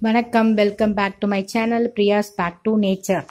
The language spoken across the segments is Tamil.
வணக்கம் welcome back to my channel Priya's back to nature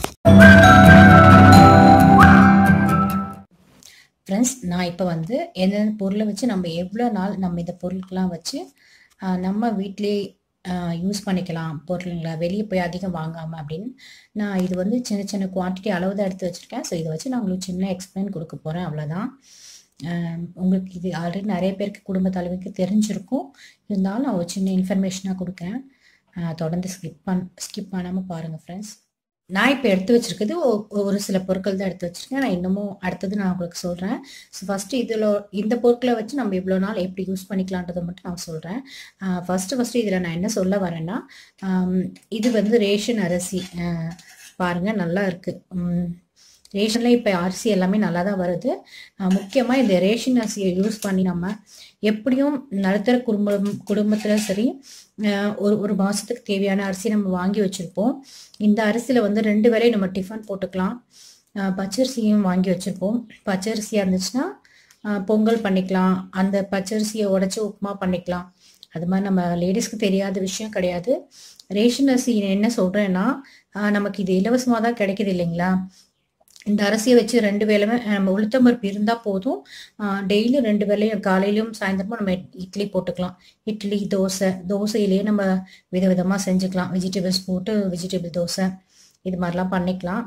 friends நான் இப்போ வந்து எந்தெந்த பொருளை வச்சு நம்ம எவ்வளோ நாள் நம்ம இந்த பொருட்கள்லாம் வச்சு ஆஹ், நம்ம வீட்டிலே யூஸ் பண்ணிக்கலாம் பொருளுங்களை வெளியே போய் அதிகம் வாங்காமல் அப்படின்னு நான் இது வந்து சின்ன சின்ன குவான்டிட்டி அளவு தான் எடுத்து வச்சுருக்கேன் ஸோ இதை வச்சு நான் உங்களுக்கு சின்ன எக்ஸ்பிளைன் கொடுக்க போகிறேன் அவ்வளோதான் ஆஹ், உங்களுக்கு இது ஆல்ரெடி நிறைய பேருக்கு குடும்ப தலைவிக்கு தெரிஞ்சிருக்கும் இருந்தாலும் நான் ஒரு சின்ன இன்ஃபர்மேஷனாக கொடுக்குறேன் ஆஹ், தொடர்ந்து ஸ்கிப் பண் ஸ்கிப் பண்ணாமல் பாருங்கள் ஃப்ரெண்ட்ஸ் நான் இப்போ எடுத்து வச்சிருக்கிறது ஒ- ஒரு சில பொருட்கள் தான் எடுத்து வச்சிருக்கேன் நான் இன்னமும் அடுத்தது நான் உங்களுக்கு சொல்கிறேன் ஸோ ஃபஸ்ட்டு இதில் இந்த பொருட்களை வச்சு நம்ம இவ்வளோ நாள் எப்படி யூஸ் பண்ணிக்கலான்றதை மட்டும் நான் சொல்கிறேன் ஃபஸ்ட்டு ஃபஸ்ட்டு இதில் நான் என்ன சொல்ல வரேன்னா ஆம், இது வந்து ரேஷன் அரிசி ஆஹ், பாருங்க நல்லா இருக்குது ரேஷனில் இப்போ அரிசி எல்லாமே நல்லா தான் வருது முக்கியமாக இந்த ரேஷன் அரிசியை யூஸ் பண்ணி நம்ம எப்படியும் நடுத்தர குடும்பம் குடும்பத்தில் சரி ஆஹ், ஒரு ஒரு மாதத்துக்கு தேவையான அரிசி நம்ம வாங்கி வச்சுருப்போம் இந்த அரிசியில் வந்து ரெண்டு வேளையும் நம்ம டிஃபன் போட்டுக்கலாம் ஆஹ், பச்சரிசியும் வாங்கி வச்சுருப்போம் பச்சரிசியாக இருந்துச்சுன்னா ஆஹ், பொங்கல் பண்ணிக்கலாம் அந்த பச்சரிசியை உடச்சி உப்புமா பண்ணிக்கலாம் அது மாதிரி நம்ம லேடிஸ்க்கு தெரியாத விஷயம் கிடையாது ரேஷன் அரிசி என்ன சொல்கிறேன்னா நமக்கு இது இலவசமாக தான் கிடைக்குது இல்லைங்களா இந்த அரிசியை வச்சு ரெண்டு வேளையுமே நம்ம உளுத்தம்பருப்பு இருந்தால் போதும் டெய்லி ரெண்டு வேளையும் காலையிலும் சாயந்தரமும் நம்ம இட்லி போட்டுக்கலாம் இட்லி தோசை தோசையிலேயே நம்ம விதவிதமாக செஞ்சுக்கலாம் வெஜிடபிள்ஸ் போட்டு வெஜிடபிள் தோசை இது மாதிரிலாம் பண்ணிக்கலாம்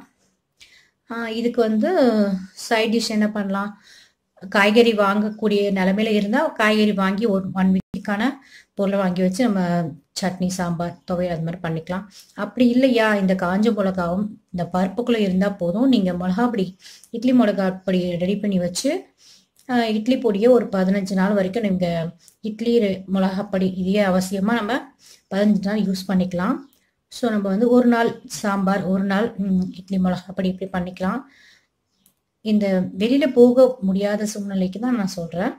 ஆஹ் இதுக்கு வந்து சைட் டிஷ் என்ன பண்ணலாம் காய்கறி வாங்கக்கூடிய நிலமையில இருந்தால் காய்கறி வாங்கி ஒரு ஒன் வீக்குக்கான பொருளை வாங்கி வச்சு நம்ம சட்னி சாம்பார் துவையல் அது மாதிரி பண்ணிக்கலாம் அப்படி இல்லையா இந்த காஞ்ச மிளகாவும் இந்த பருப்புக்குள்ளே இருந்தால் போதும் நீங்கள் மிளகா பொடி இட்லி மிளகா பொடி ரெடி பண்ணி வச்சு ஆஹ் இட்லி பொடியை ஒரு பதினஞ்சு நாள் வரைக்கும் நீங்கள் இட்லி ரெ- மிளகாப்பொடி இதையே அவசியமாக நம்ம பதினஞ்சு நாள் யூஸ் பண்ணிக்கலாம் ஸோ நம்ம வந்து ஒரு நாள் சாம்பார் ஒரு நாள் ம், இட்லி மிளகாப்பொடி இப்படி பண்ணிக்கலாம் இந்த வெளியில போக முடியாத சூழ்நிலைக்கு தான் நான் சொல்றேன்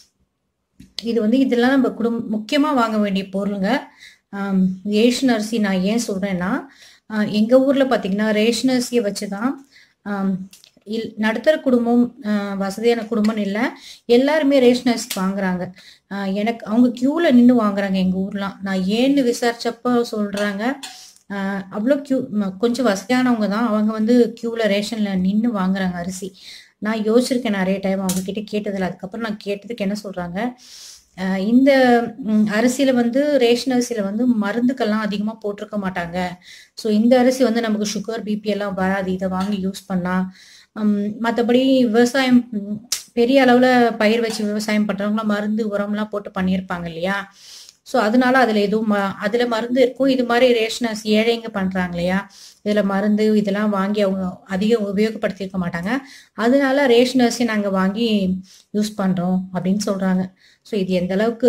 இது வந்து இதெல்லாம் நம்ம குடும் முக்கியமா வாங்க வேண்டிய பொருளுங்க ஆம், ரேஷன் அரிசி நான் ஏன் சொல்றேன்னா ஆஹ், எங்க ஊர்ல பாத்தீங்கன்னா ரேஷன் அரிசியை வச்சுதான் ஆம், இல் நடுத்தர குடும்பம் ஆஹ், வசதியான குடும்பம் இல்லை எல்லாருமே ரேஷன் அரிசி வாங்குறாங்க ஆஹ், எனக்கு அவங்க கியூல நின்று வாங்குறாங்க எங்க ஊர்லாம் நான் ஏன்னு விசாரிச்சப்போ சொல்றாங்க ஆஹ் அவ்வளோ கியூ ம- கொஞ்சம் வசதியானவங்க தான் அவங்க வந்து கியூவில் ரேஷனில் நின்று வாங்குறாங்க அரிசி நான் யோசிச்சிருக்கேன் நிறைய டைம் அவங்க கிட்ட கேட்டதில்ல அதுக்கப்புறம் நான் கேட்டதுக்கு என்ன சொல்கிறாங்க இந்த ம், அரிசியில வந்து ரேஷன் அரிசியில வந்து மருந்துக்கெல்லாம் அதிகமாக போட்டிருக்க மாட்டாங்க ஸோ இந்த அரிசி வந்து நமக்கு சுகர் பிபி எல்லாம் வராது இதை வாங்கி யூஸ் பண்ணா மற்றபடி விவசாயம் ம், பெரிய அளவில் பயிர் வச்சு விவசாயம் பண்ணுறவங்களாம் மருந்து உரம்லாம் போட்டு பண்ணியிருப்பாங்க இல்லையா ஸோ அதனால அதில் எதுவும் ம- அதுல மருந்து இருக்கும் இது மாதிரி ரேஷன் அரிசி ஏழைங்க பண்றாங்க இல்லையா இதுல மருந்து இதெல்லாம் வாங்கி அவங்க அதிகம் உபயோகப்படுத்தியிருக்க மாட்டாங்க அதனால ரேஷன் அரிசி நாங்க வாங்கி யூஸ் பண்றோம் அப்படின்னு சொல்றாங்க ஸோ இது எந்த அளவுக்கு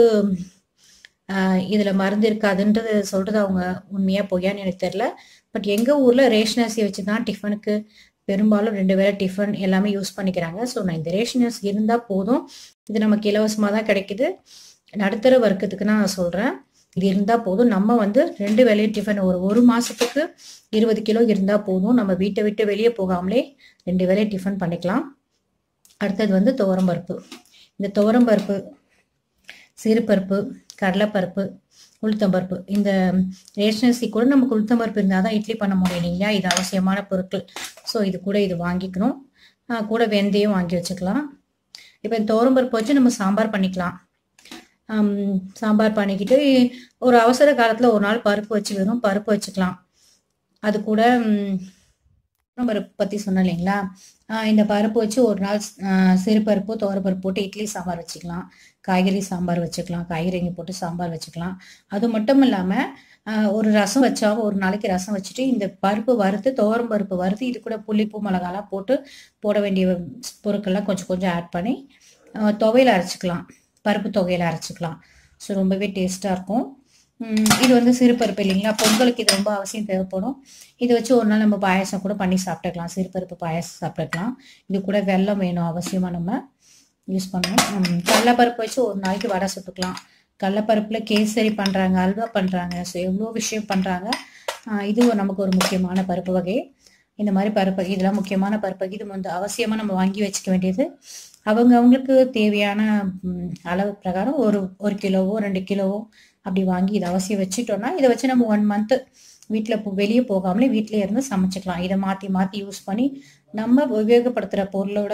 ஆஹ், இதுல மருந்து இருக்காதுன்றது சொல்றது அவங்க உண்மையா பொய்யான்னு எனக்கு தெரியல பட் எங்க ஊர்ல ரேஷன் அரிசி வச்சு தான் டிஃபனுக்கு பெரும்பாலும் ரெண்டு வேளை டிஃபன் எல்லாமே யூஸ் பண்ணிக்கிறாங்க ஸோ நான் இந்த ரேஷன் அரிசி இருந்தா போதும் இது நமக்கு இலவசமா தான் கிடைக்குது நடுத்தர வர்க்கத்துக்கு நான் சொல்றேன் இது இருந்தா போதும் நம்ம வந்து ரெண்டு வேளையும் டிஃபன் ஒரு ஒரு மாசத்துக்கு இருபது கிலோ இருந்தா போதும் நம்ம வீட்டை விட்டு வெளியே போகாமலே ரெண்டு வேளையும் டிஃபன் பண்ணிக்கலாம் அடுத்தது வந்து துவரம்பருப்பு இந்த துவரம்பருப்பு சிறுபருப்பு கடலைப்பருப்பு உளுத்தம்பருப்பு இந்த ரேஷன் அரிசி கூட நமக்கு உளுத்தம்பருப்பு இருந்தால் தான் இட்லி பண்ண முடியும் இல்லைங்களா இது அவசியமான பொருட்கள் ஸோ இது கூட இது வாங்கிக்கணும் ஆஹ் கூட வெந்தயம் வாங்கி வச்சுக்கலாம் இப்போ இந்த துவரம்பருப்பு வச்சு நம்ம சாம்பார் பண்ணிக்கலாம் ஆம், சாம்பார் பண்ணிக்கிட்டு ஒரு அவசர காலத்தில் ஒரு நாள் பருப்பு வச்சு வெறும் பருப்பு வச்சுக்கலாம் அது கூட ம், பருப்பு பற்றி சொன்னேன் இல்லைங்களா ஆஹ் இந்த பருப்பு வச்சு ஒரு நாள் ஆஹ் சிறுபருப்பு துவரப்பருப்பு போட்டு இட்லி சாம்பார் வச்சுக்கலாம் காய்கறி சாம்பார் வச்சுக்கலாம் காய்கறிங்க போட்டு சாம்பார் வச்சுக்கலாம் அது மட்டும் இல்லாமல் ஒரு ரசம் வச்சா ஒரு நாளைக்கு ரசம் வச்சுட்டு இந்த பருப்பு வறுத்து துவரம் பருப்பு வறுத்து இது கூட புளிப்பு மிளகாலாம் போட்டு போட வேண்டிய பொருட்கள்லாம் கொஞ்சம் கொஞ்சம் ஆட் பண்ணி ஆஹ் துவையல் அரைச்சிக்கலாம் பருப்பு தொகையில அரைச்சிக்கலாம் ஸோ ரொம்பவே டேஸ்ட்டாக இருக்கும் உம் இது வந்து சிறுபருப்பு இல்லைங்களா பொங்கலுக்கு இது ரொம்ப அவசியம் தேவைப்படும் இதை வச்சு ஒரு நாள் நம்ம பாயாசம் கூட பண்ணி சாப்பிட்டுக்கலாம் சிறுபருப்பு பாயாசம் சாப்பிட்டுக்கலாம் இது கூட வெல்லம் வேணும் அவசியமா நம்ம யூஸ் பண்ணணும் உம் கடலைப்பருப்பு வச்சு ஒரு நாளைக்கு வடை சுட்டுக்கலாம் கடலைப்பருப்புல கேசரி பண்றாங்க அல்வா பண்றாங்க ஸோ எவ்வளோ விஷயம் பண்றாங்க ஆஹ் இதுவும் நமக்கு ஒரு முக்கியமான பருப்பு வகை இந்த மாதிரி பருப்பு இதெல்லாம் முக்கியமான பருப்பு வகை இது வந்து அவசியமா நம்ம வாங்கி வச்சுக்க வேண்டியது அவங்க அவங்களுக்கு தேவையான ம், அளவு பிரகாரம் ஒரு ஒரு கிலோவோ ரெண்டு கிலோவோ அப்படி வாங்கி இதை அவசியம் வச்சுட்டோம்னா இதை வச்சு நம்ம ஒன் மந்த்து வீட்டில் வெளியே போகாமலே வீட்டிலே இருந்து சமைச்சுக்கலாம் இதை மாற்றி மாற்றி யூஸ் பண்ணி நம்ம உபயோகப்படுத்துகிற பொருளோட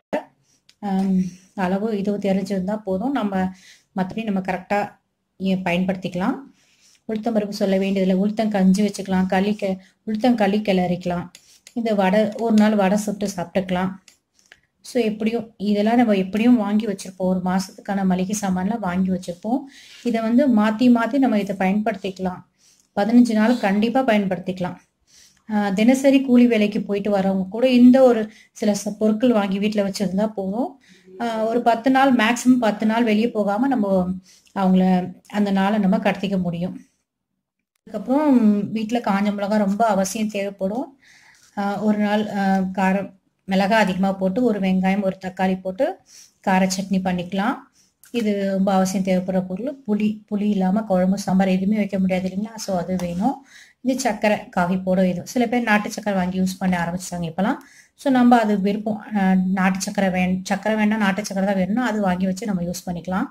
அளவு இது தெரிஞ்சிருந்தா போதும் நம்ம மற்றபடி நம்ம கரெக்டாக பயன்படுத்திக்கலாம் உளுத்தம்பருப்பு சொல்ல வேண்டியதில்லை உளுத்தம் கஞ்சி வச்சுக்கலாம் களி க உளுத்தம் களி கிளறிக்கலாம் இந்த வடை ஒரு நாள் வடை சுட்டு சாப்பிட்டுக்கலாம் ஸோ எப்படியும் இதெல்லாம் நம்ம எப்படியும் வாங்கி வச்சுருப்போம் ஒரு மாதத்துக்கான மளிகை சாமான்லாம் வாங்கி வச்சுருப்போம் இதை வந்து மாற்றி மாற்றி நம்ம இதை பயன்படுத்திக்கலாம் பதினஞ்சு நாள் கண்டிப்பாக பயன்படுத்திக்கலாம் தினசரி கூலி வேலைக்கு போயிட்டு வரவங்க கூட இந்த ஒரு சில பொருட்கள் வாங்கி வீட்டில் வச்சுருந்தா போதும் ஒரு பத்து நாள் மேக்ஸிமம் பத்து நாள் வெளியே போகாமல் நம்ம அவங்கள அந்த நாளை நம்ம கடத்திக்க முடியும் அதுக்கப்புறம் வீட்டில் காஞ்ச மிளகா ரொம்ப அவசியம் தேவைப்படும் ஒரு நாள் காரம் மிளகாய் அதிகமாக போட்டு ஒரு வெங்காயம் ஒரு தக்காளி போட்டு கார சட்னி பண்ணிக்கலாம் இது ரொம்ப அவசியம் தேவைப்படுற பொருள் புளி புளி இல்லாமல் குழம்பு சாம்பார் எதுவுமே வைக்க முடியாது இல்லைங்களா ஸோ அது வேணும் இது சர்க்கரை காஃபி போட இது சில பேர் நாட்டு சக்கரை வாங்கி யூஸ் பண்ண ஆரம்பிச்சிட்டாங்க இப்போலாம் ஸோ நம்ம அது விருப்பம் நாட்டு சக்கரை வே சக்கரை வேண்டாம் நாட்டு சக்கரை தான் வேணும்னா அது வாங்கி வச்சு நம்ம யூஸ் பண்ணிக்கலாம்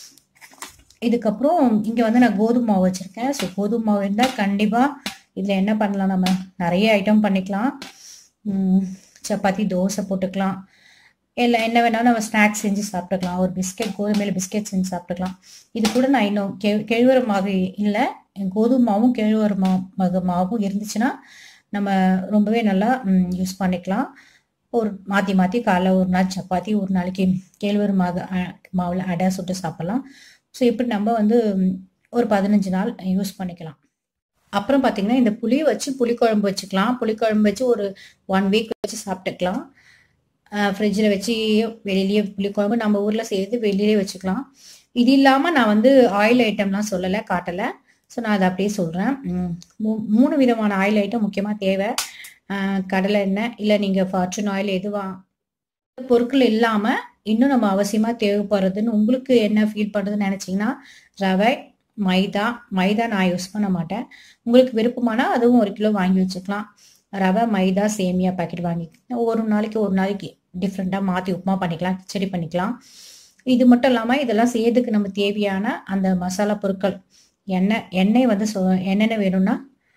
இதுக்கப்புறம் இங்கே வந்து நான் கோதுமை மாவு வச்சுருக்கேன் ஸோ கோதுமை மாவு இருந்தால் கண்டிப்பாக இதில் என்ன பண்ணலாம் நம்ம நிறைய ஐட்டம் பண்ணிக்கலாம் சப்பாத்தி தோசை போட்டுக்கலாம் இல்லை என்ன வேணாலும் நம்ம ஸ்நாக்ஸ் செஞ்சு சாப்பிட்டுக்கலாம் ஒரு பிஸ்கெட் கோதுமையில் பிஸ்கெட் செஞ்சு சாப்பிட்டுக்கலாம் இது கூட நான் இன்னும் கெ கெழுவர மாவு இல்லை கோதுமை மாவும் கெழுவர மாவு மாவும் இருந்துச்சுன்னா நம்ம ரொம்பவே நல்லா யூஸ் பண்ணிக்கலாம் ஒரு மாற்றி மாற்றி காலைல ஒரு நாள் சப்பாத்தி ஒரு நாளைக்கு கேழ்வர மாவு மாவில் அடை சுட்டு சாப்பிட்லாம் ஸோ இப்படி நம்ம வந்து ஒரு பதினஞ்சு நாள் யூஸ் பண்ணிக்கலாம் அப்புறம் பார்த்தீங்கன்னா இந்த புளி வச்சு புளிக்குழம்பு வச்சுக்கலாம் புளிக்குழம்பு வச்சு ஒரு ஒன் வீக் வச்சு சாப்பிட்டுக்கலாம் ஃப்ரிட்ஜில் வச்சு வெளியிலேயே புளிக்குழம்பு நம்ம ஊரில் செய்து வெளியிலே வச்சுக்கலாம் இது இல்லாமல் நான் வந்து ஆயில் ஐட்டம்லாம் சொல்லலை காட்டலை ஸோ நான் அதை அப்படியே சொல்கிறேன் மூணு விதமான ஆயில் ஐட்டம் முக்கியமாக தேவை கடலை எண்ணெய் இல்லை நீங்கள் ஃபார்ச்சூன் ஆயில் எதுவா பொருட்கள் இல்லாமல் இன்னும் நம்ம அவசியமாக தேவைப்படுறதுன்னு உங்களுக்கு என்ன ஃபீல் பண்ணுறதுன்னு நினச்சிங்கன்னா ரவை மைதா மைதா நான் யூஸ் பண்ண மாட்டேன் உங்களுக்கு விருப்பமானா அதுவும் ஒரு கிலோ வாங்கி வச்சுக்கலாம் ரவை மைதா சேமியா பாக்கெட் வாங்கி ஒரு நாளைக்கு ஒரு நாளைக்கு டிஃப்ரெண்ட்டாக மாற்றி உப்புமா பண்ணிக்கலாம் கிச்சடி பண்ணிக்கலாம் இது மட்டும் இல்லாமல் இதெல்லாம் செய்யறதுக்கு நம்ம தேவையான அந்த மசாலா பொருட்கள் எண்ணெய் எண்ணெய் வந்து சொ என்னென்ன வேணும்னா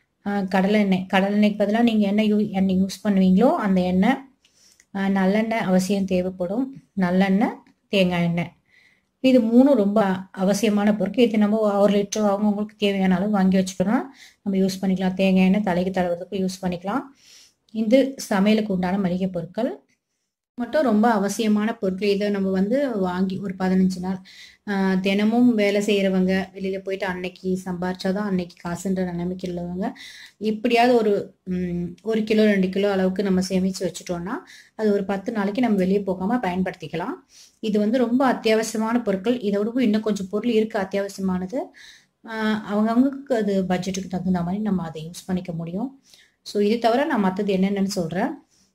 கடலை எண்ணெய் கடலை எண்ணெய்க்கு பதிலாக நீங்கள் என்ன யூ எண்ணெய் யூஸ் பண்ணுவீங்களோ அந்த எண்ணெய் நல்லெண்ணெய் அவசியம் தேவைப்படும் நல்லெண்ணெய் தேங்காய் எண்ணெய் இது மூணும் ரொம்ப அவசியமான பொருட்கள் இது நம்ம ஒரு லிட்டர் அவங்கவுங்களுக்கு தேவையான அளவு வாங்கி வச்சுக்கணும் நம்ம யூஸ் பண்ணிக்கலாம் தேங்காய் எண்ணெய் தலைக்கு தடவுறதுக்கு யூஸ் பண்ணிக்கலாம் இது சமையலுக்கு உண்டான மளிகை பொருட்கள் மட்டும் ரொம்ப அவசியமான பொருட்கள் இதை நம்ம வந்து வாங்கி ஒரு பதினஞ்சு நாள் தினமும் வேலை செய்கிறவங்க வெளியில் போயிட்டு அன்னைக்கு சம்பாரிச்சாதான் அன்னைக்கு காசுன்ற நிலைமைக்கு உள்ளவங்க எப்படியாவது ஒரு ஒரு கிலோ ரெண்டு கிலோ அளவுக்கு நம்ம சேமித்து வச்சுட்டோம்னா அது ஒரு பத்து நாளைக்கு நம்ம வெளியே போகாமல் பயன்படுத்திக்கலாம் இது வந்து ரொம்ப அத்தியாவசியமான பொருட்கள் இதோட இன்னும் கொஞ்சம் பொருள் இருக்குது அத்தியாவசியமானது அவங்கவுங்களுக்கு அது பட்ஜெட்டுக்கு தகுந்த மாதிரி நம்ம அதை யூஸ் பண்ணிக்க முடியும் ஸோ இது தவிர நான் மற்றது என்னென்னு சொல்கிறேன்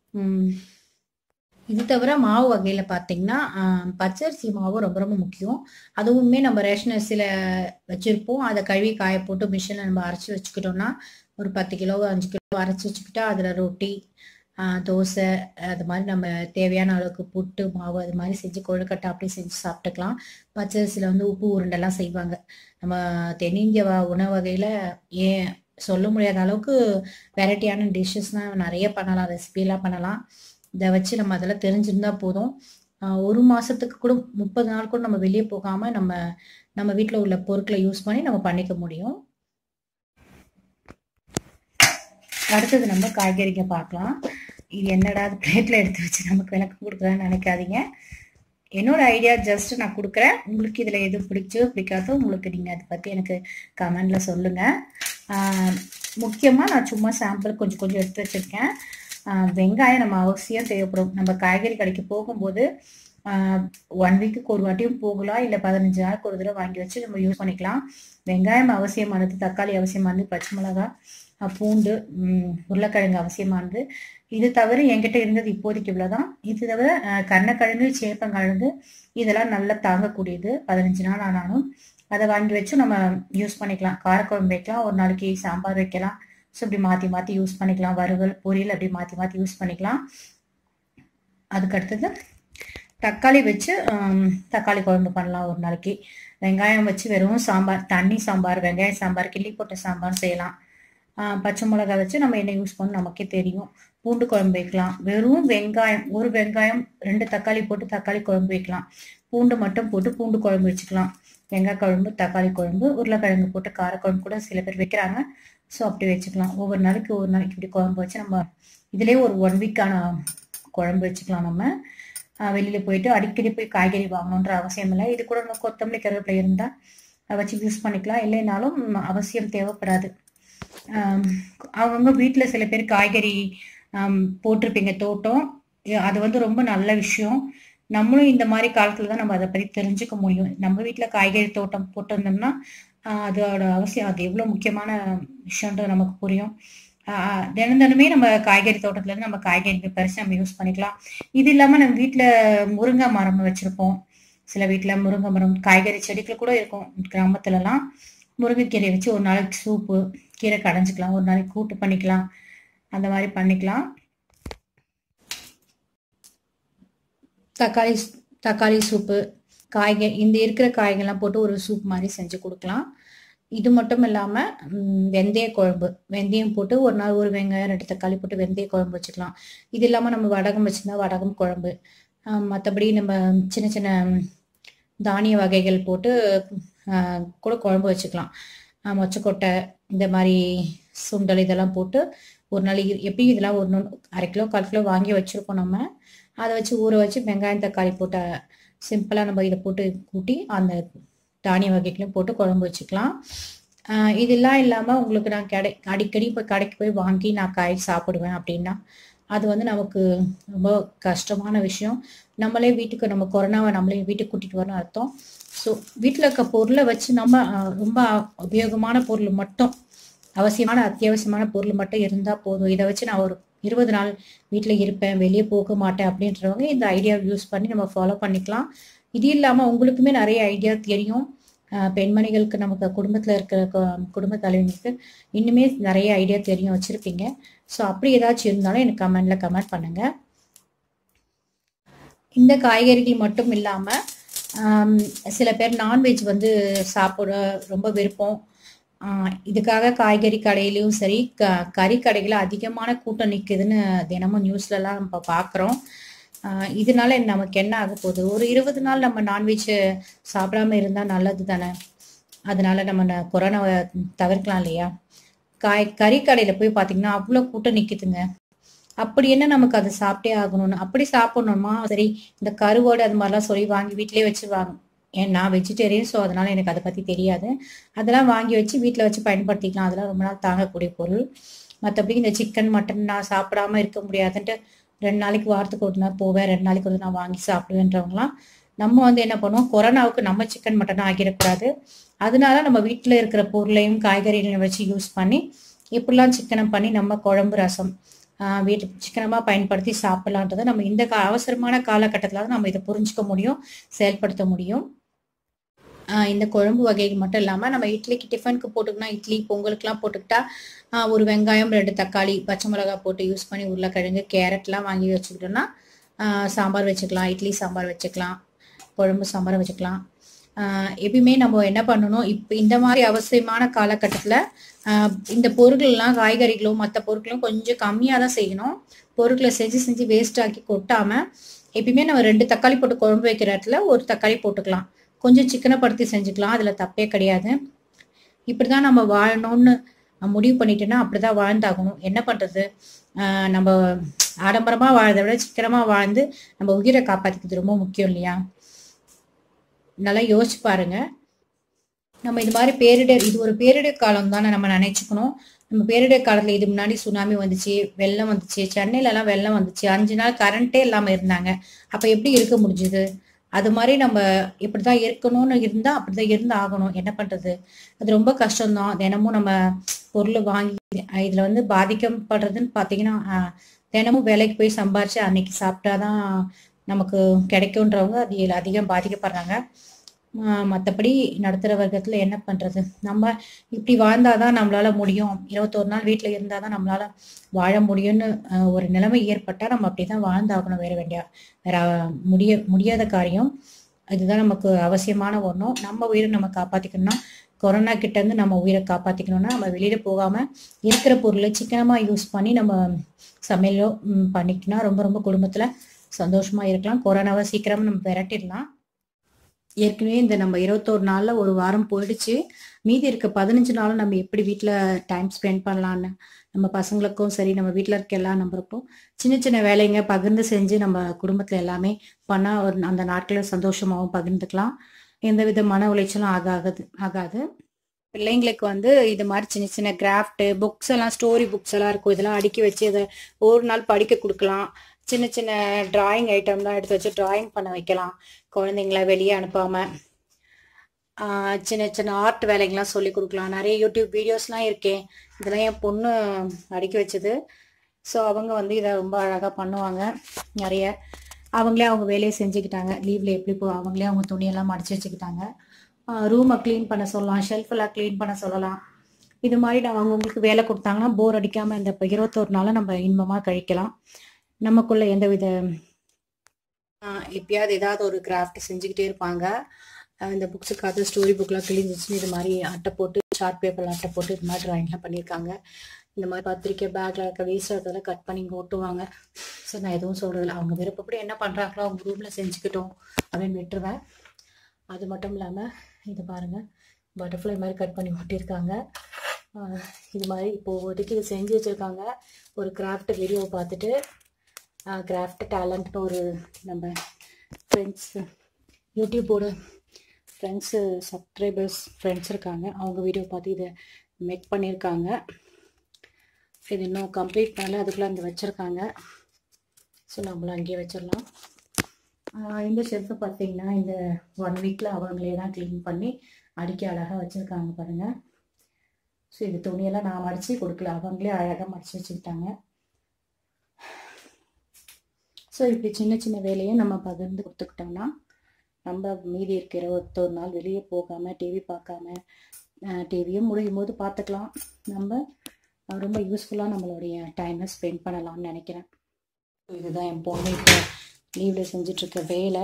இது தவிர மாவு வகையில் பார்த்தீங்கன்னா பச்சரிசி மாவு ரொம்ப ரொம்ப முக்கியம் அதுவுமே நம்ம ரேஷன் அரிசியில் வச்சுருப்போம் அதை கழுவி காய போட்டு மிஷினில் நம்ம அரைச்சி வச்சுக்கிட்டோம்னா ஒரு பத்து கிலோ அஞ்சு கிலோ அரைச்சி வச்சுக்கிட்டா அதில் ரொட்டி தோசை அது மாதிரி நம்ம தேவையான அளவுக்கு புட்டு மாவு அது மாதிரி செஞ்சு கொழுக்கட்டை அப்படி செஞ்சு சாப்பிட்டுக்கலாம் பச்சரிசியில் வந்து உப்பு உருண்டெல்லாம் செய்வாங்க நம்ம தென்னிந்திய உணவு வகையில் ஏன் சொல்ல முடியாத அளவுக்கு வெரைட்டியான டிஷ்ஷஸ்லாம் நிறைய பண்ணலாம் ரெசிபிலாம் பண்ணலாம் இதை வச்சு நம்ம அதெல்லாம் தெரிஞ்சிருந்தா போதும் ஒரு மாதத்துக்கு கூட முப்பது நாள் கூட நம்ம வெளியே போகாமல் நம்ம நம்ம வீட்டில் உள்ள பொருட்களை யூஸ் பண்ணி நம்ம பண்ணிக்க முடியும் அடுத்தது நம்ம காய்கறிங்க பார்க்கலாம் இது என்னடா பிளேட்டில் எடுத்து வச்சு நமக்கு விளக்கம் கொடுக்குறான்னு நினைக்காதீங்க என்னோட ஐடியா ஜஸ்ட் நான் கொடுக்குறேன் உங்களுக்கு இதில் எது பிடிச்சோ பிடிக்காதோ உங்களுக்கு நீங்கள் அதை பற்றி எனக்கு கமெண்டில் சொல்லுங்கள் முக்கியமாக நான் சும்மா சாம்பிள் கொஞ்சம் கொஞ்சம் எடுத்து வச்சுருக்கேன் வெங்காயம் நம்ம அவசியம் தேவைப்படும் நம்ம காய்கறி கடைக்கு போகும்போது ஒன் வீக்குக்கு ஒரு வாட்டியும் போகலாம் இல்லை பதினஞ்சு நாளுக்கு ஒரு தடவை வாங்கி வச்சு நம்ம யூஸ் பண்ணிக்கலாம் வெங்காயம் அவசியமானது தக்காளி அவசியமானது பச்சை மிளகாய் பூண்டு உருளைக்கிழங்கு அவசியமானது இது தவிர என்கிட்ட இருந்தது இப்போதைக்கு இவ்வளோதான் இது தவிர கண்ணக்கிழங்கு சேப்பங்கிழங்கு இதெல்லாம் நல்லா தாங்கக்கூடியது பதினஞ்சு நாள் ஆனாலும் அதை வாங்கி வச்சு நம்ம யூஸ் பண்ணிக்கலாம் காரக்குழம்பு வைக்கலாம் ஒரு நாளைக்கு சாம்பார் வைக்கலாம் ஸோ இப்படி மாற்றி மாற்றி யூஸ் பண்ணிக்கலாம் வறுவல் பொரியல் அப்படி மாற்றி மாற்றி யூஸ் பண்ணிக்கலாம் அதுக்கு அடுத்தது தக்காளி வச்சு ஆம், தக்காளி குழம்பு பண்ணலாம் ஒரு நாளைக்கு வெங்காயம் வச்சு வெறும் சாம்பார் தண்ணி சாம்பார் வெங்காய சாம்பார் கிள்ளி போட்ட சாம்பார் செய்யலாம் ஆ, பச்சை மிளகாய் வச்சு நம்ம என்ன யூஸ் பண்ணணும் நமக்கே தெரியும் பூண்டு குழம்பு வைக்கலாம் வெறும் வெங்காயம் ஒரு வெங்காயம் ரெண்டு தக்காளி போட்டு தக்காளி குழம்பு வைக்கலாம் பூண்டு மட்டும் போட்டு பூண்டு குழம்பு வச்சுக்கலாம் வெங்காய குழம்பு தக்காளி குழம்பு உருளைக்கிழங்கு போட்டு காரக்குழம்பு கூட சில பேர் வைக்கிறாங்க ஸோ அப்படி வச்சுக்கலாம் ஒவ்வொரு நாளைக்கு ஒவ்வொரு நாளைக்கு இப்படி குழம்பு வச்சு நம்ம இதுலேயே ஒரு ஒன் வீக்கான குழம்பு வச்சுக்கலாம் நம்ம ஆஹ் வெளியில போயிட்டு அடிக்கடி போய் காய்கறி வாங்கணுன்ற அவசியம் இல்லை இது கூட நம்ம கொத்தமல்லி கருவேப்பிலை இருந்தால் அதை வச்சு யூஸ் பண்ணிக்கலாம் இல்லைனாலும் அவசியம் தேவைப்படாது ஆம், அவங்கவுங்க வீட்டில் சில பேர் காய்கறி ஆம், போட்டிருப்பீங்க தோட்டம் இ- அது வந்து ரொம்ப நல்ல விஷயம் நம்மளும் இந்த மாதிரி காலத்துல தான் நம்ம அதை பற்றி தெரிஞ்சுக்க முடியும் நம்ம வீட்டில் காய்கறி தோட்டம் போட்டிருந்தோம்னா ஆஹ் அதோட அவசியம் அது எவ்வளோ முக்கியமான விஷயன்றது நமக்கு புரியும் ஆஹ் தினம் தினமே நம்ம காய்கறி தோட்டத்துல இருந்து நம்ம காய்கறிகள் பறிச்சு நம்ம யூஸ் பண்ணிக்கலாம் இது இல்லாம நம்ம வீட்ல முருங்கை மரம் வச்சிருப்போம் சில வீட்ல முருங்கை மரம் காய்கறி செடிகள் கூட இருக்கும் கிராமத்துல எல்லாம் முருங்கைக்கீரை வச்சு ஒரு நாளைக்கு சூப்பு கீரை கடைஞ்சிக்கலாம் ஒரு நாளைக்கு கூட்டு பண்ணிக்கலாம் அந்த மாதிரி பண்ணிக்கலாம் தக்காளி தக்காளி சூப்பு காய்கறி இந்த இருக்கிற காய்கறிலாம் போட்டு ஒரு சூப் மாதிரி செஞ்சு கொடுக்கலாம் இது மட்டும் இல்லாமல் வெந்தய குழம்பு வெந்தயம் போட்டு ஒரு நாள் ஒரு வெங்காயம் ரெண்டு தக்காளி போட்டு வெந்தய குழம்பு வச்சுக்கலாம் இது இல்லாமல் நம்ம வடகம் வச்சுருந்தா வடகம் குழம்பு மற்றபடி நம்ம சின்ன சின்ன தானிய வகைகள் போட்டு ஆஹ், கூட குழம்பு வச்சுக்கலாம் ஆஹ், மொச்சக்கொட்டை இந்த மாதிரி சுண்டல் இதெல்லாம் போட்டு ஒரு நாள் இ- எப்படியும் இதெல்லாம் ஒரு நூ- அரை கிலோ கால் கிலோ வாங்கி வச்சுருக்கோம் நம்ம அதை வச்சு ஊற வச்சு வெங்காயம் தக்காளி போட்ட சிம்பிளாக நம்ம இதை போட்டு கூட்டி அந்த தானிய வகைகளையும் போட்டு குழம்பு வச்சுக்கலாம் ஆஹ் இதெல்லாம் இல்லாமல் உங்களுக்கு நான் கடை அடிக்கடி போய் கடைக்கு போய் வாங்கி நான் காய் சாப்பிடுவேன் அப்படின்னா அது வந்து நமக்கு ரொம்ப கஷ்டமான விஷயம் நம்மளே வீட்டுக்கு நம்ம கொரோனாவை நம்மளே வீட்டுக்கு கூட்டிகிட்டு வரணும் அர்த்தம் ஸோ வீட்டில் இருக்க பொருளை வச்சு நம்ம ஆஹ் ரொம்ப உபயோகமான பொருள் மட்டும் அவசியமான அத்தியாவசியமான பொருள் மட்டும் இருந்தால் போதும் இதை வச்சு நான் ஒரு இருபது நாள் வீட்டில் இருப்பேன் வெளியே போக மாட்டேன் அப்படின்றவங்க இந்த ஐடியாவை யூஸ் பண்ணி நம்ம ஃபாலோ பண்ணிக்கலாம் இது இல்லாமல் உங்களுக்குமே நிறைய ஐடியா தெரியும் ஆஹ் பெண்மணிகளுக்கு நமக்கு குடும்பத்தில் இருக்கிற கு- குடும்ப தலைவங்களுக்கு இன்னுமே நிறைய ஐடியா தெரியும் வச்சுருப்பீங்க ஸோ அப்படி ஏதாச்சும் இருந்தாலும் எனக்கு கமெண்டில் கமெண்ட் பண்ணுங்கள் இந்த காய்கறிகள் மட்டும் இல்லாமல் சில பேர் நான்வெஜ் வந்து சாப்பிட ரொம்ப விருப்பம் ஆஹ் இதுக்காக காய்கறி கடையிலையும் சரி க கறி கடையில் அதிகமான கூட்டம் நிற்குதுன்னு தினமும் நியூஸ்லலாம் நம்ம பார்க்குறோம் இதனால நமக்கு என்ன ஆக போகுது ஒரு இருபது நாள் நம்ம நான்வெஜ் சாப்பிடாம இருந்தால் நல்லது தானே அதனால நம்ம ந- கொரோனாவை தவிர்க்கலாம் இல்லையா காய் கறி கடையில் போய் பார்த்தீங்கன்னா அவ்வளோ கூட்டம் நிற்குதுங்க அப்படி என்ன நமக்கு அதை சாப்பிட்டே ஆகணும்னு அப்படி சாப்பிடணுமா சரி இந்த கருவோடு அது மாதிரிலாம் சொல்லி வாங்கி வீட்டிலேயே வச்சு வாங்க ஏன் நான் வெஜிடேரியன் ஸோ அதனால எனக்கு அதை பற்றி தெரியாது அதெல்லாம் வாங்கி வச்சு வீட்டில் வச்சு பயன்படுத்திக்கலாம் அதெல்லாம் ரொம்ப நாள் தாங்கக்கூடிய பொருள் மற்றபடி இந்த சிக்கன் மட்டன் நான் சாப்பிடாம இருக்க முடியாதுன்ட்டு ரெண்டு நாளைக்கு வாரத்துக்கு ஒரு நாள் போவேன் ரெண்டு நாளைக்கு ஒரு நான் வாங்கி சாப்பிடுவேன்றவங்களாம் நம்ம வந்து என்ன பண்ணுவோம் கொரோனாவுக்கு நம்ம சிக்கன் மட்டன் ஆகிடக்கூடாது அதனால நம்ம வீட்டில் இருக்கிற பொருளையும் காய்கறிகளையும் வச்சு யூஸ் பண்ணி இப்படிலாம் சிக்கனை பண்ணி நம்ம குழம்பு ரசம் ஆஹ் வீட்டு சிக்கனமாக பயன்படுத்தி சாப்பிடலான்றதை நம்ம இந்த கா அவசரமான காலகட்டத்தில் தான் நம்ம இதை புரிஞ்சுக்க முடியும் செயல்படுத்த முடியும் ஆஹ் இந்த குழம்பு வகைகள் மட்டும் இல்லாமல் நம்ம இட்லிக்கு டிஃபனுக்கு போட்டுக்கினா இட்லி பொங்கலுக்குலாம் போட்டுக்கிட்டா ஆஹ் ஒரு வெங்காயம் ரெண்டு தக்காளி பச்சை மிளகாய் போட்டு யூஸ் பண்ணி உருளைக்கிழங்கு கேரட்லாம் வாங்கி வச்சுக்கிட்டோம்னா ஆஹ் சாம்பார் வச்சுக்கலாம் இட்லி சாம்பார் வச்சுக்கலாம் குழம்பு சாம்பார் வச்சுக்கலாம் ஆஹ் எப்பயுமே நம்ம என்ன பண்ணணும் இப்போ இந்த மாதிரி அவசியமான காலகட்டத்தில் இந்த பொருட்கள்லாம் காய்கறிகளும் மற்ற பொருட்களும் கொஞ்சம் கம்மியாக தான் செய்யணும் பொருட்களை செஞ்சு செஞ்சு வேஸ்ட் ஆக்கி கொட்டாமல் எப்பயுமே நம்ம ரெண்டு தக்காளி போட்டு குழம்பு வைக்கிற இடத்துல ஒரு தக்காளி போட்டுக்கலாம் கொஞ்சம் சிக்கனப்படுத்தி செஞ்சுக்கலாம் அதில் தப்பே கிடையாது இப்படி தான் நம்ம வாழணும்னு முடிவு பண்ணிட்டேன்னா அப்படி தான் வாழ்ந்தாகணும் என்ன பண்ணுறது நம்ம ஆடம்பரமாக வாழ்றதை விட சிக்கனமாக வாழ்ந்து நம்ம உயிரை காப்பாற்றிக்கிறது ரொம்ப முக்கியம் இல்லையா நல்லா யோசிச்சு பாருங்க நம்ம இது மாதிரி பேரிடர் இது ஒரு பேரிடர் காலம் தானே நம்ம நினைச்சுக்கணும் நம்ம பேரிடர் காலத்துல இது முன்னாடி சுனாமி வந்துச்சு வெள்ளம் வந்துச்சு சென்னையில எல்லாம் வெள்ளம் வந்துச்சு அஞ்சு நாள் கரண்டே இல்லாம இருந்தாங்க அப்ப எப்படி இருக்க முடிஞ்சுது அது மாதிரி நம்ம இப்படிதான் இருக்கணும்னு இருந்தா அப்படிதான் இருந்து ஆகணும் என்ன பண்றது அது ரொம்ப கஷ்டம்தான் தினமும் நம்ம பொருள் வாங்கி இதுல வந்து பாதிக்கப்படுறதுன்னு பாத்தீங்கன்னா ஆஹ், தினமும் வேலைக்கு போய் சம்பாரிச்சு அன்னைக்கு சாப்பிட்டாதான் நமக்கு கிடைக்குன்றவங்க அது அதிகம் பாதிக்கப்படுறாங்க மற்றபடி நடுத்தர வர்க்கத்தில் என்ன பண்ணுறது நம்ம இப்படி வாழ்ந்தால் தான் நம்மளால முடியும் இருபத்தொரு நாள் வீட்டில் இருந்தால் தான் நம்மளால வாழ முடியும்னு அஹ், ஒரு நிலைமை ஏற்பட்டால் நம்ம அப்படி தான் வாழ்ந்தாகணும் வேற வேண்டிய வேற அஹ், முடிய முடியாத காரியம் இதுதான் நமக்கு அவசியமான ஒன்றும் நம்ம உயிரை நம்ம காப்பாற்றிக்கணும்னா கொரோனா கிட்ட இருந்து நம்ம உயிரை காப்பாற்றிக்கணும்னா நம்ம வெளியில போகாம இருக்கிற பொருளை சிக்கனமாக யூஸ் பண்ணி நம்ம சமையலோ ம், பண்ணிக்கினா ரொம்ப ரொம்ப குடும்பத்துல சந்தோஷமா இருக்கலாம் கொரோனாவை சீக்கிரமா நம்ம விரட்டிடலாம் ஏற்கனவே இந்த நம்ம இருபத்தோரு நாள்ல ஒரு வாரம் போயிடுச்சு மீதி இருக்க பதினஞ்சு நாளும் நம்ம எப்படி வீட்டில் டைம் ஸ்பெண்ட் பண்ணலான்னு நம்ம பசங்களுக்கும் சரி நம்ம வீட்டில் இருக்க எல்லா நம்பருக்கும் சின்ன சின்ன வேலைங்க பகிர்ந்து செஞ்சு நம்ம குடும்பத்தில் எல்லாமே பண்ணால் ஒரு அந்த நாட்களை சந்தோஷமாகவும் பகிர்ந்துக்கலாம் எந்த வித மன உளைச்சலும் ஆகாது ஆகாது பிள்ளைங்களுக்கு வந்து இது மாதிரி சின்ன சின்ன கிராஃப்ட் புக்ஸ் எல்லாம் ஸ்டோரி புக்ஸ் எல்லாம் இருக்கும் இதெல்லாம் அடுக்கி வச்சு அதை ஒரு நாள் படிக்க கொடுக்கலாம் சின்ன சின்ன டிராயிங் ஐட்டம்லாம் எடுத்து வச்சு டிராயிங் பண்ண வைக்கலாம் குழந்தைங்கள வெளியே அனுப்பாம ஆஹ் சின்ன சின்ன ஆர்ட் வேலைங்கள்லாம் சொல்லி கொடுக்கலாம் நிறைய யூடியூப் வீடியோஸ்லாம் இருக்கேன் இதெல்லாம் என் பொண்ணு அடுக்கி வச்சது ஸோ அவங்க வந்து இதை ரொம்ப அழகாக பண்ணுவாங்க நிறைய அவங்களே அவங்க வேலையை செஞ்சுக்கிட்டாங்க லீவ்ல எப்படி போ அவங்களே அவங்க துணியெல்லாம் மடிச்சு வச்சுக்கிட்டாங்க ரூமை க்ளீன் பண்ண சொல்லலாம் ஷெல்ஃப் எல்லாம் க்ளீன் பண்ண சொல்லலாம் இது மாதிரி நான் அவங்கவுங்களுக்கு வேலை கொடுத்தாங்கன்னா போர் அடிக்காம இந்த இப்போ இருபத்தோரு நாளை நம்ம இன்பமாக கழிக்கலாம் நமக்குள்ள எந்தவித ஆஹ் எப்பயாவது ஏதாவது ஒரு கிராஃப்ட் செஞ்சுக்கிட்டே இருப்பாங்க ஆஹ் இந்த புக்ஸுக்காக ஸ்டோரி புக்லாம் கிழிஞ்சிச்சுன்னு இது மாதிரி அட்டை போட்டு சார்ட் பேப்பர்ல அட்டை போட்டு இது மாதிரி ட்ராயிங்லாம் பண்ணியிருக்காங்க இந்த மாதிரி பத்திரிக்கை பேக்ல இருக்க வேஸ்ட் அதெல்லாம் கட் பண்ணி இங்கே ஒட்டுவாங்க ஸோ நான் எதுவும் சொல்றதில்ல அவங்க விருப்பப்படி என்ன பண்றாங்களோ அவங்க ரூம்ல செஞ்சுக்கிட்டோம் அப்படின்னு விட்டுருவேன் அது மட்டும் இல்லாமல் இது பாருங்க பட்டர்ஃப்ளை மாதிரி கட் பண்ணி ஒட்டியிருக்காங்க ஆஹ் இது மாதிரி இப்போ ஒட்டிக்கு இது செஞ்சு வச்சிருக்காங்க ஒரு கிராஃப்ட் வீடியோ பார்த்துட்டு கிராஃப்ட் டேலண்ட்னு ஒரு நம்ம ஃப்ரெண்ட்ஸ் யூடியூப்போட ஃப்ரெண்ட்ஸு சப்ஸ்கிரைபர்ஸ் ஃப்ரெண்ட்ஸ் இருக்காங்க அவங்க வீடியோ பார்த்து இதை மேக் பண்ணியிருக்காங்க இது இன்னும் கம்ப்ளீட் பண்ணல அதுக்குள்ளே அங்கே வச்சுருக்காங்க ஸோ நம்மளும் அங்கேயே வச்சிடலாம் ஆஹ் இந்த ஷெல்ஃபை பார்த்தீங்கன்னா இந்த ஒன் வீக்கில் அவங்களே தான் க்ளீன் பண்ணி அடுக்கி அழகாக வச்சுருக்காங்க பாருங்கள் ஸோ இது துணியெல்லாம் நான் மடித்து கொடுக்கல அவங்களே அழகாக மடித்து வச்சுக்கிட்டாங்க ஸோ இப்படி சின்ன சின்ன வேலையை நம்ம பகிர்ந்து கொடுத்துக்கிட்டோம்னா நம்ம மீதி இருக்கிற ஒருத்தொரு நாள் வெளியே போகாமல் டிவி பார்க்காம டிவியும் முடியும் போது பார்த்துக்கலாம் நம்ம அஹ், ரொம்ப யூஸ்ஃபுல்லாக நம்மளுடைய டைமை ஸ்பெண்ட் பண்ணலாம்னு நினைக்கிறேன் இதுதான் என் பொண்ணு இப்போ லீவில் செஞ்சிட்ருக்க வேலை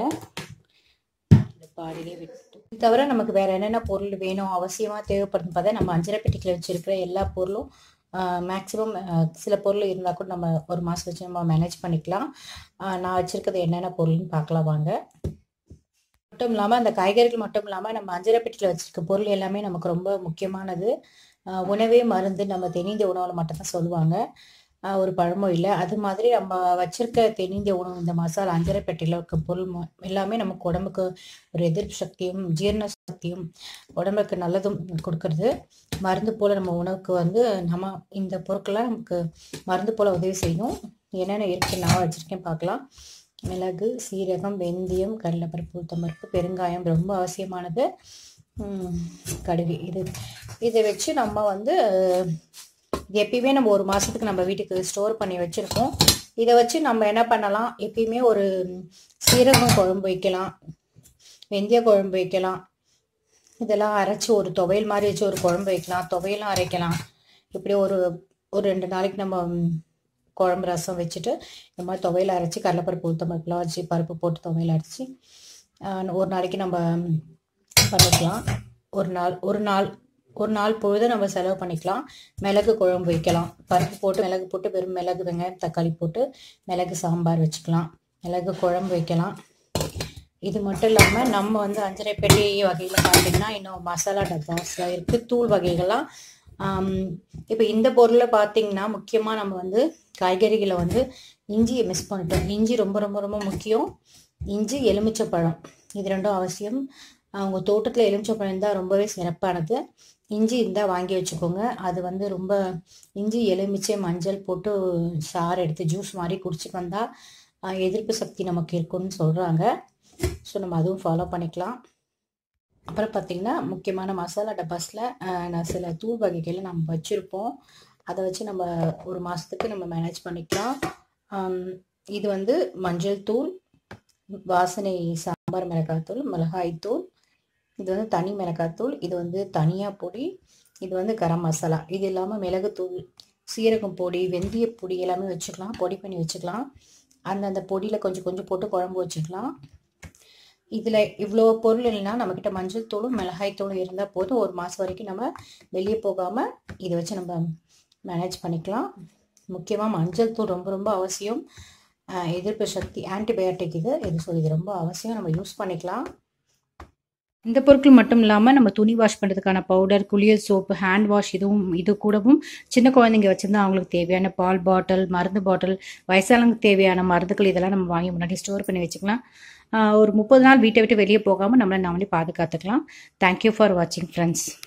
இந்த பாடியிலே விட்டு இது தவிர நமக்கு வேற என்னென்ன பொருள் வேணும் அவசியமாக தேவைப்படுதுன்னு பார்த்தா நம்ம அஞ்சரை பெட்டிக்கில் வச்சிருக்கிற எல்லா பொருளும் மேக்ஸிமம் சில பொருள் இருந்தால் கூட நம்ம ஒரு மாதம் வச்சு நம்ம மேனேஜ் பண்ணிக்கலாம் ஆஹ் நான் வச்சிருக்கிறது என்னென்ன பொருள்னு பார்க்கலாம் வாங்க மட்டும் இல்லாமல் அந்த காய்கறிகள் மட்டும் இல்லாமல் நம்ம அஞ்சரை பெட்டியில் வச்சிருக்க பொருள் எல்லாமே நமக்கு ரொம்ப முக்கியமானது ஆஹ் உணவே மருந்து நம்ம தென்னிந்திய உணவில் மட்டும்தான் சொல்லுவாங்க ஆஹ் ஒரு பழமொழியில் அது மாதிரி நம்ம வச்சிருக்க தென்னிந்திய உணவு இந்த மசாலா அஞ்சரை பெட்டியில் இருக்க பொருள் ம- எல்லாமே நமக்கு உடம்புக்கு ஒரு எதிர்ப்பு சக்தியும் ஜீரண சக்தியும் உடம்புக்கு நல்லதும் கொடுக்கறது மருந்து போல் நம்ம உணவுக்கு வந்து நம்ம இந்த பொருட்கள்லாம் நமக்கு மருந்து போல் உதவி செய்யும் என்னென்ன இருக்கு நான் வச்சுருக்கேன் பார்க்கலாம் மிளகு சீரகம் வெந்தயம் கடலைப்பருப்பு உளுத்தம்பருப்பு பெருங்காயம் ரொம்ப அவசியமானது உம், கடுகு இது இதை வச்சு நம்ம வந்து அஹ், இது எப்பயுமே நம்ம ஒரு மாதத்துக்கு நம்ம வீட்டுக்கு ஸ்டோர் பண்ணி வச்சுருக்கோம் இதை வச்சு நம்ம என்ன பண்ணலாம் எப்பயுமே ஒரு சீரகம் குழம்பு வைக்கலாம் வெந்தய குழம்பு வைக்கலாம் இதெல்லாம் அரைச்சி ஒரு துவையல் மாதிரி வச்சு ஒரு குழம்பு வைக்கலாம் துவையலும் அரைக்கலாம் இப்படி ஒரு ஒரு ரெண்டு நாளைக்கு நம்ம ம், குழம்பு ரசம் வச்சுட்டு இந்த மாதிரி துவையல் அரைச்சி கடலைப்பருப்பு உளுத்தம்பருப்புலாம் வச்சு பருப்பு போட்டு துவையல் அரைச்சி ஆஹ், ஒரு நாளைக்கு நம்ம ம், பண்ணிக்கலாம் ஒரு நாள் ஒரு நாள் ஒரு நாள் பொழுது நம்ம செலவு பண்ணிக்கலாம் மிளகு குழம்பு வைக்கலாம் பருப்பு போட்டு மிளகு போட்டு வெறும் மிளகு வெங்காயம் தக்காளி போட்டு மிளகு சாம்பார் வச்சுக்கலாம் மிளகு குழம்பு வைக்கலாம் இது மட்டும் இல்லாமல் நம்ம வந்து அஞ்சரை பெட்டி வகையில் பார்த்தீங்கன்னா இன்னும் மசாலா டப்பாஸ்லாம் இருக்குது தூள் வகைகள்லாம் இப்போ இந்த பொருளை பார்த்தீங்கன்னா முக்கியமாக நம்ம வந்து காய்கறிகளை வந்து இஞ்சியை மிஸ் பண்ணிட்டோம் இஞ்சி ரொம்ப ரொம்ப ரொம்ப முக்கியம் இஞ்சி எலுமிச்சைப்பழம் இது ரெண்டும் அவசியம் அவங்க தோட்டத்தில் எலுமிச்சைப்பழம் இருந்தால் ரொம்பவே சிறப்பானது இஞ்சி இருந்தால் வாங்கி வச்சுக்கோங்க அது வந்து ரொம்ப இஞ்சி எலுமிச்சை மஞ்சள் போட்டு சாறு எடுத்து ஜூஸ் மாதிரி குடிச்சிட்டு வந்தால் எதிர்ப்பு சக்தி நமக்கு இருக்கும்னு சொல்கிறாங்க ஸோ நம்ம அதுவும் ஃபாலோ பண்ணிக்கலாம் அப்புறம் பார்த்திங்கன்னா முக்கியமான மசாலா டப்பாஸில் நான் சில தூள் வகைகளை நம்ம வச்சுருப்போம் அதை வச்சு நம்ம ஒரு மாதத்துக்கு நம்ம மேனேஜ் பண்ணிக்கலாம் ஆம், இது வந்து மஞ்சள் தூள் வாசனை சாம்பார் மிளகாய் தூள் மிளகாய் தூள் இது வந்து தனி மிளகாத்தூள் இது வந்து தனியா பொடி இது வந்து கரம் மசாலா இது இல்லாமல் மிளகுத்தூள் சீரகம் பொடி வெந்தய பொடி எல்லாமே வச்சுக்கலாம் பொடி பண்ணி வச்சுக்கலாம் அந்தந்த பொடியில் கொஞ்சம் கொஞ்சம் போட்டு குழம்பு வச்சுக்கலாம் இதில் இவ்வளோ பொருள் இல்லைன்னா நம்மக்கிட்ட மஞ்சள் தூளும் மிளகாய் தூளும் இருந்தால் போதும் ஒரு மாதம் வரைக்கும் நம்ம வெளியே போகாமல் இதை வச்சு நம்ம மேனேஜ் பண்ணிக்கலாம் முக்கியமாக மஞ்சள் தூள் ரொம்ப ரொம்ப அவசியம் ஆஹ் எதிர்ப்பு சக்தி ஆன்டிபயோட்டிக் இது இது ஸோ இது ரொம்ப அவசியம் நம்ம யூஸ் பண்ணிக்கலாம் இந்த பொருட்கள் மட்டும் இல்லாமல் நம்ம துணி வாஷ் பண்ணுறதுக்கான பவுடர் குளியல் சோப்பு ஹேண்ட் வாஷ் இதுவும் இது கூடவும் சின்ன குழந்தைங்க வச்சுருந்தா அவங்களுக்கு தேவையான பால் பாட்டில் மருந்து பாட்டில் வயசானவங்களுக்கு தேவையான மருந்துகள் இதெல்லாம் நம்ம வாங்கி முன்னாடி ஸ்டோர் பண்ணி வச்சுக்கலாம் ஆஹ் ஒரு முப்பது நாள் வீட்டை விட்டு வெளியே போகாமல் நம்மளை நாமளே பாதுகாத்துக்கலாம் தேங்க்யூ ஃபார் வாட்சிங் ஃப்ரெண்ட்ஸ்